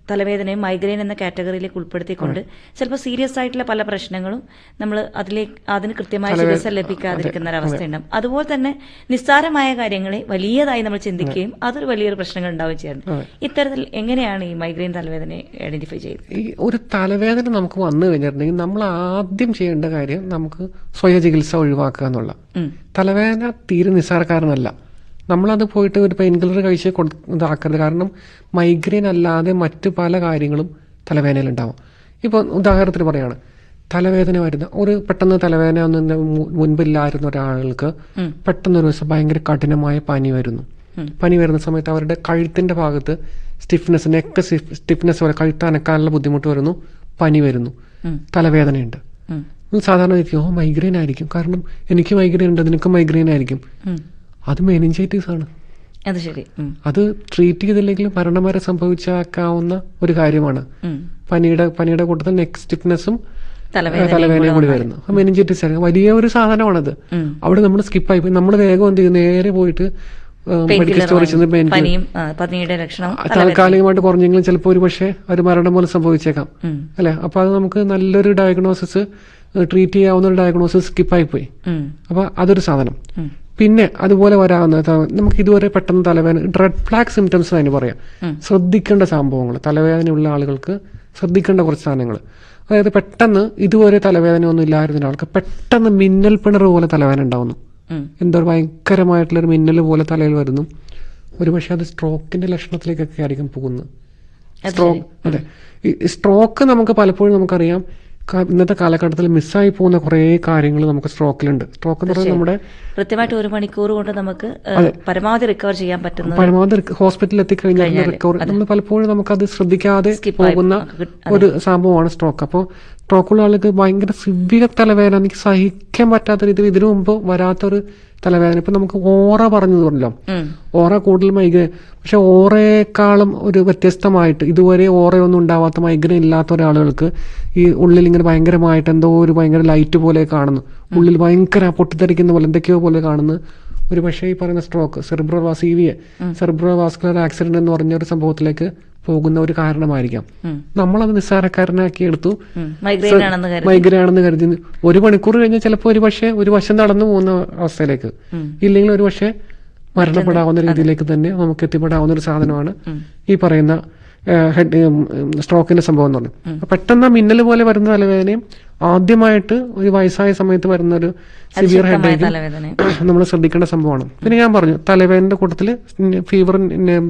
തലവേദനയും മൈഗ്രെയിൻ എന്ന കാറ്റഗറിയിലേക്ക് ഉൾപ്പെടുത്തിക്കൊണ്ട് ചിലപ്പോൾ സീരിയസ് ആയിട്ടുള്ള പല പ്രശ്നങ്ങളും നമ്മൾ അതിലേക്ക് അതിന് കൃത്യമായ ചികിത്സ ലഭിക്കാതിരിക്കുന്ന ഒരവസ്ഥ ഉണ്ടാവും അതുപോലെ തന്നെ നിസ്സാരമായ കാര്യങ്ങളെ വലിയതായി നമ്മൾ ചിന്തിക്കുകയും അതൊരു വലിയൊരു പ്രശ്നങ്ങൾ ഉണ്ടാവുകയും ചെയ്യുന്നു ഇത്തരത്തിൽ എങ്ങനെയാണ് ഈ മൈഗ്രെയിൻ തലവേദനയെ ഐഡന്റിഫൈ ചെയ്യുന്നത് ഈ ഒരു തലവേദന നമുക്ക് വന്നു കഴിഞ്ഞിട്ടുണ്ടെങ്കിൽ നമ്മൾ ആദ്യം ചെയ്യേണ്ട കാര്യം നമുക്ക് സ്വയ ചികിത്സ ഒഴിവാക്കുക എന്നുള്ള ഉം. തലവേദന തീരെ നിസ്സാരക്കാരനല്ല നമ്മളത് പോയിട്ട് ഒരു പെയിൻ കില്ലർ കഴിച്ച് കൊടു ഇതാക്കരുത് കാരണം മൈഗ്രെയിൻ അല്ലാതെ മറ്റു പല കാര്യങ്ങളും തലവേദനയിൽ ഉണ്ടാവും ഇപ്പോൾ ഉദാഹരണത്തിന് പറയാണ് തലവേദന വരുന്ന ഒരു പെട്ടെന്ന് തലവേദന ഒന്നും മു- മുൻപില്ലായിരുന്ന ഒരാൾക്ക് പെട്ടെന്ന് ഒരു ദിവസം ഭയങ്കര കഠിനമായ പനി വരുന്നു പനി വരുന്ന സമയത്ത് അവരുടെ കഴുത്തിന്റെ ഭാഗത്ത് സ്റ്റിഫ്നെസ് നെക്ക് സ്റ്റിഫ്നെസ് പോലെ കഴുത്ത് അനക്കാനുള്ള ബുദ്ധിമുട്ട് വരുന്നു പനി വരുന്നു തലവേദനയുണ്ട് ഉം. ഉം, സാധാരണ വിചാരിക്കും ഓ മൈഗ്രെയിൻ ആയിരിക്കും കാരണം എനിക്ക് മൈഗ്രെയിൻ ഉണ്ട് നിനക്ക് മൈഗ്രെയിൻ ആയിരിക്കും ഉം. അത് മെനിഞ്ചൈറ്റിസ് ആണ് അത് ശരി ഉം. അത് ട്രീറ്റ് ചെയ്തില്ലെങ്കിൽ മരണം വരെ സംഭവിച്ചേക്കാവുന്ന ഒരു കാര്യമാണ് ഉം. പനിയുടെ പനിയുടെ കൂട്ടത്തിൽ നെക്ക് സ്റ്റിഫ്നെസ്സും തലവേദനയും തലവേദനയും കൂടി വരുന്നു അപ്പൊ മെനിഞ്ചൈറ്റിസ് ആണ് വലിയ ഒരു സാധനമാണത് ഉം. അവിടെ നമ്മൾ സ്കിപ്പായി പോയി നമ്മൾ വേഗം എന്ത് ചെയ്യും നേരെ പോയിട്ട് മെഡിക്കൽ Painkiller സ്റ്റോറിൽ ചെന്ന് വാങ്ങി. പെയിൻ പനിയും ആ, പനിയുടെ ലക്ഷണവും താൽക്കാലികമായിട്ട് കുറഞ്ഞെങ്കിലും ചിലപ്പോൾ ഒരു പക്ഷേ ഒരു മരണം പോലെ സംഭവിച്ചേക്കാം ഉം. അല്ലെ അപ്പൊ അത് നമുക്ക് നല്ലൊരു ഡയഗ്നോസിസ് ട്രീറ്റ് ചെയ്യാവുന്ന ഒരു ഡയഗ്നോസിസ് സ്കിപ്പായി പോയി ഉം. അപ്പൊ അതൊരു സാധനം ഉം. പിന്നെ അതുപോലെ വരാവുന്ന ത- നമുക്ക് ഇതുവരെ പെട്ടെന്ന് തലവേദന റെഡ് ഫ്ലാഗ് സിംറ്റംസ് അതിന് പറയാം ശ്രദ്ധിക്കേണ്ട സംഭവങ്ങൾ തലവേദനയുള്ള ആളുകൾക്ക് ശ്രദ്ധിക്കേണ്ട കുറച്ച് സാധനങ്ങൾ അതായത് പെട്ടെന്ന് ഇതുവരെ തലവേദന ഒന്നും ഇല്ലായിരുന്ന ഒരാൾക്ക് പെട്ടെന്ന് മിന്നൽ പിണർ പോലെ തലവേദന ഉണ്ടാവുന്നു ഉം. എന്തോ ഒരു ഭയങ്കരമായിട്ടുള്ളൊരു മിന്നൽ പോലെ തലയിൽ വരുന്നു ഒരു പക്ഷേ അത് സ്ട്രോക്കിന്റെ ലക്ഷണത്തിലേക്കൊക്കെ ആയിരിക്കും പോകുന്നത് സ്ട്രോക്ക് അതെ ഈ സ്ട്രോക്ക് നമുക്ക് പലപ്പോഴും നമുക്കറിയാം ക- ഇന്നത്തെ കാലഘട്ടത്തിൽ മിസ്സായി പോകുന്ന കുറേ കാര്യങ്ങൾ നമുക്ക് സ്ട്രോക്കിലുണ്ട് സ്ട്രോക്ക് എന്ന് പറയുന്നത് നമ്മുടെ കൃത്യമായിട്ട് ഒരു മണിക്കൂർ കൊണ്ട് നമുക്ക് ഏഹ്, പരമാവധി റിക്കവർ ചെയ്യാൻ പറ്റുന്നത് പരമാവധി ഹോസ്പിറ്റലിൽ എത്തിക്കഴിഞ്ഞാൽ റിക്കവർ നമ്മൾ പലപ്പോഴും നമുക്കത് ശ്രദ്ധിക്കാതെ പോകുന്ന ഒരു സംഭവമാണ് സ്ട്രോക്ക് അപ്പോൾ സ്ട്രോക്കുള്ള ആൾക്ക് ഭയങ്കര സിവിയർ തലവേദന എനിക്ക് സഹിക്കാൻ പറ്റാത്ത രീതിയിൽ ഇതിനു മുമ്പ് വരാത്തൊരു തലവേദന ഇപ്പൊ നമുക്ക് ഓറ പറഞ്ഞു പറഞ്ഞല്ലോ ഉം. ഓറ കൂടുതൽ മൈഗ്രെയിൻ പക്ഷെ ഓറയേക്കാളും ഒരു വ്യത്യസ്തമായിട്ട് ഇതുവരെ ഓറയൊന്നും ഉണ്ടാവാത്ത മൈഗ്രെയിൻ ഇല്ലാത്ത ഒരാളുകൾക്ക് ഈ ഉള്ളിൽ ഇങ്ങനെ ഭയങ്കരമായിട്ട് എന്തോ ഒരു ഭയങ്കര ലൈറ്റ് പോലെ കാണുന്നു ഉള്ളിൽ ഭയങ്കര പൊട്ടിത്തെറിക്കുന്ന പോലെ എന്തൊക്കെയോ പോലെ കാണുന്നു ഒരു പക്ഷേ ഈ പറയുന്ന stroke cerebro vas E V A cerebrovascular accident എന്ന് പറഞ്ഞ ഒരു സംഭവത്തിലേക്ക് പോകുന്ന ഒരു കാരണമായിരിക്കാം ഉം. നമ്മളത് നിസ്സാരക്കാരനാക്കി എടുത്തു ഉം. മൈഗ്രെയിൻ ആണെന്ന് കരുതി മൈഗ്രെയിൻ ആണെന്ന് കരുതി ഒരു മണിക്കൂർ കഴിഞ്ഞാൽ ചിലപ്പോൾ ഒരു പക്ഷേ ഒരു വശം നടന്നു പോകുന്ന അവസ്ഥയിലേക്ക് ഇല്ലെങ്കിൽ ഒരു പക്ഷേ മരണപ്പെടാവുന്ന രീതിയിലേക്ക് തന്നെ നമുക്ക് എത്തിപ്പെടാവുന്ന ഒരു സാധനമാണ് ഈ പറയുന്ന ഹെഡ് സ്ട്രോക്കിന്റെ സംഭവം എന്ന് പറഞ്ഞു അപ്പൊ പെട്ടെന്ന് മിന്നൽ പോലെ വരുന്ന തലവേദനയും ആദ്യമായിട്ട് ഒരു വയസ്സായ സമയത്ത് വരുന്ന ഒരു സിവിയർ ശക്തമായ ഹെഡ് തലവേദന നമ്മൾ ശ്രദ്ധിക്കേണ്ട സംഭവമാണ് പിന്നെ ഞാൻ പറഞ്ഞു തലവേദനയുടെ കൂട്ടത്തിൽ ഫീവർ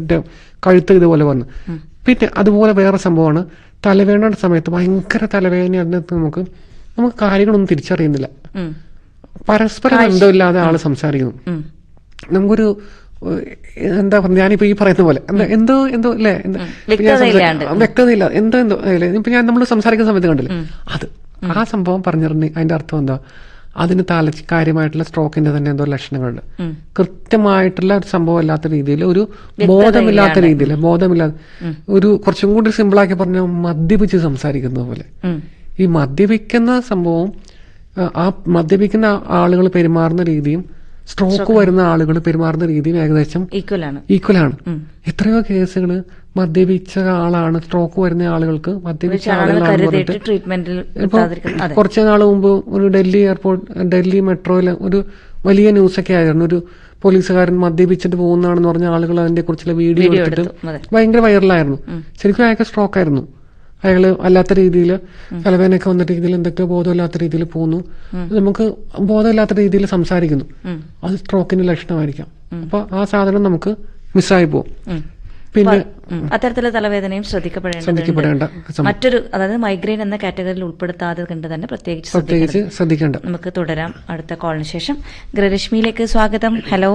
കഴുത്ത് ഇതുപോലെ വന്നു പിന്നെ അതുപോലെ വേറെ സംഭവമാണ് തലവേദനയുടെ സമയത്ത് ഭയങ്കര തലവേദന അതിനകത്ത് നമുക്ക് നമുക്ക് കാര്യങ്ങളൊന്നും തിരിച്ചറിയുന്നില്ല ഉം. പരസ്പരം ബന്ധമില്ലാതെ ആള് സംസാരിക്കുന്നു ഉം. നമുക്കൊരു ഏഹ്, എന്താ പറയുക ഞാനിപ്പോ ഈ പറയുന്ന പോലെ എന്താ എന്തോ എന്തോ അല്ലേ എന്താ- ഇപ്പൊ ഞാൻ സംസാ- വ്യക്തതയില്ലാണ്ട്. വ്യക്തതയില്ല എന്തോ എന്തോ അല്ലേ ഇപ്പൊ ഞാൻ നമ്മൾ സംസാരിക്കുന്ന സമയത്ത് കണ്ടില്ലേ അത് ആ സംഭവം പറഞ്ഞിട്ടുണ്ടെങ്കിൽ അതിന്റെ അർത്ഥം എന്താ അതിന് തല കാര്യമായിട്ടുള്ള സ്ട്രോക്കിന്റെ തന്നെ എന്തോ ലക്ഷണങ്ങളുണ്ട് ഉം. കൃത്യമായിട്ടുള്ള ഒരു സംഭവം അല്ലാത്ത രീതിയിൽ ഒരു ബോധമില്ലാത്ത രീതിയിൽ ബോധമില്ലാത്ത ഒരു കുറച്ചും കൂടി സിമ്പിളാക്കി പറഞ്ഞാൽ മദ്യപിച്ച് സംസാരിക്കുന്ന പോലെ ഉം. ഈ മദ്യപിക്കുന്ന സംഭവം ആ, ആ മദ്യപിക്കുന്ന ആളുകൾ പെരുമാറുന്ന രീതിയും സ്ട്രോക്ക് വരുന്ന ആളുകൾ പെരുമാറുന്ന രീതിയും ഏകദേശം ഈക്വൽ ആണ് ഈക്വൽ ആണ് എത്രയോ കേസുകൾ മദ്യപിച്ച ആളാണ് സ്ട്രോക്ക് വരുന്ന ആളുകൾക്ക് മദ്യപിച്ച ആളുകൾ ആളുകളാണ് കരുതിയിട്ട് പറഞ്ഞിട്ട് ട്രീറ്റ്മെന്റിൽ ഇപ്പൊ കിട്ടാതിരിക്കുന്നത് അതെ കുറച്ച് നാൾ മുമ്പ് ഒരു ഡൽഹി എയർപോർട്ട് ഡൽഹി മെട്രോയിൽ ഒരു വലിയ ന്യൂസൊക്കെ ആയിരുന്നു ഒരു പോലീസുകാരൻ മദ്യപിച്ചിട്ട് പോകുന്നതാണെന്ന് പറഞ്ഞ ആളുകൾ അതിനെ കുറിച്ചുള്ള വീഡിയോ വീഡിയോ എടുത്തിട്ട് എടുത്തു അതെ ഭയങ്കര വൈറലായിരുന്നു ശരിക്കും അയാൾക്ക് സ്ട്രോക്ക് ആയിരുന്നു അയാള് അല്ലാത്ത രീതിയിൽ തലവേദനയൊക്കെ വന്ന രീതിയിൽ എന്തൊക്കെയോ ബോധമില്ലാത്ത രീതിയിൽ പോകുന്നു നമുക്ക് ബോധമില്ലാത്ത രീതിയിൽ സംസാരിക്കുന്നു ഉം. അത് സ്ട്രോക്കിന്റെ ലക്ഷണമായിരിക്കാം അപ്പൊ ആ സാധനം നമുക്ക് മിസ്സായി പോകും ഉം. പിന്നെ ഉം. അത്തരത്തിലുള്ള തലവേദനയും ശ്രദ്ധിക്കപ്പെടേണ്ടതുണ്ട് ശ്രദ്ധിക്കപ്പെടേണ്ട സം- മറ്റൊരു അതായത് മൈഗ്രെയിൻ എന്ന കാറ്റഗറിയിൽ ഉൾപ്പെടുത്താതെ കണ്ട് തന്നെ പ്രത്യേകിച്ച് പ്രത്യേകിച്ച് ശ്രദ്ധിക്കേണ്ട നമുക്ക് തുടരാം അടുത്ത കോളിന് ശേഷം ഗൃഹരശ്മിയിലേക്ക് സ്വാഗതം ഹലോ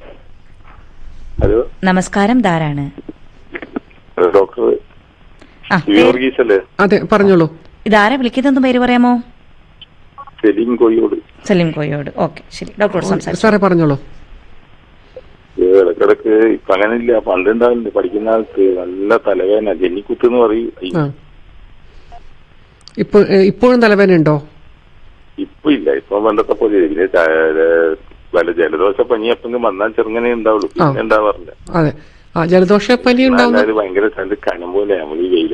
ഹലോ നമസ്കാരം ധാരാണ് ഡോക്ടർ ആ ഗീവർഗീസ് അല്ലേ അതെ പറഞ്ഞോളൂ ഇതാരെ വിളിക്കുന്നതെന്ന് പേര് പറയാമോ സെലീം കോഴിയോട് സലീം കോയോട് ഓക്കെ ശരി ഡോക്ടറോട് സംസാരിച്ചു സാറേ പറഞ്ഞോളൂ ഇടക്കിടക്ക് ഇപ്പൊ അങ്ങനെയില്ല പണ്ടുണ്ടാവില്ല പഠിക്കുന്ന ആൾക്ക് നല്ല തലവേദന ജന്നിക്കുത്ത് എന്ന് പറയും ആ ഇപ്പൊ ഏ, ഇപ്പോഴും തലവേദന ഉണ്ടോ ഇപ്പൊ ഇല്ല ഇപ്പൊ പണ്ടത്തെ പോലെ ഇതിന് ത- വല്ല ജലദോഷ പനി എപ്പം വന്നാൽ ചെറുങ്ങനെ ഉണ്ടാവുള്ളൂ പിന്നെ ഉണ്ടാവാറില്ല അതെ ആ ജലദോഷപ്പനി ഉണ്ടാവുന്ന അല്ലാതെ ഭയങ്കര സ്ഥലത്ത് കനം പോലെ നമ്മൾ ഈ വെയിൽ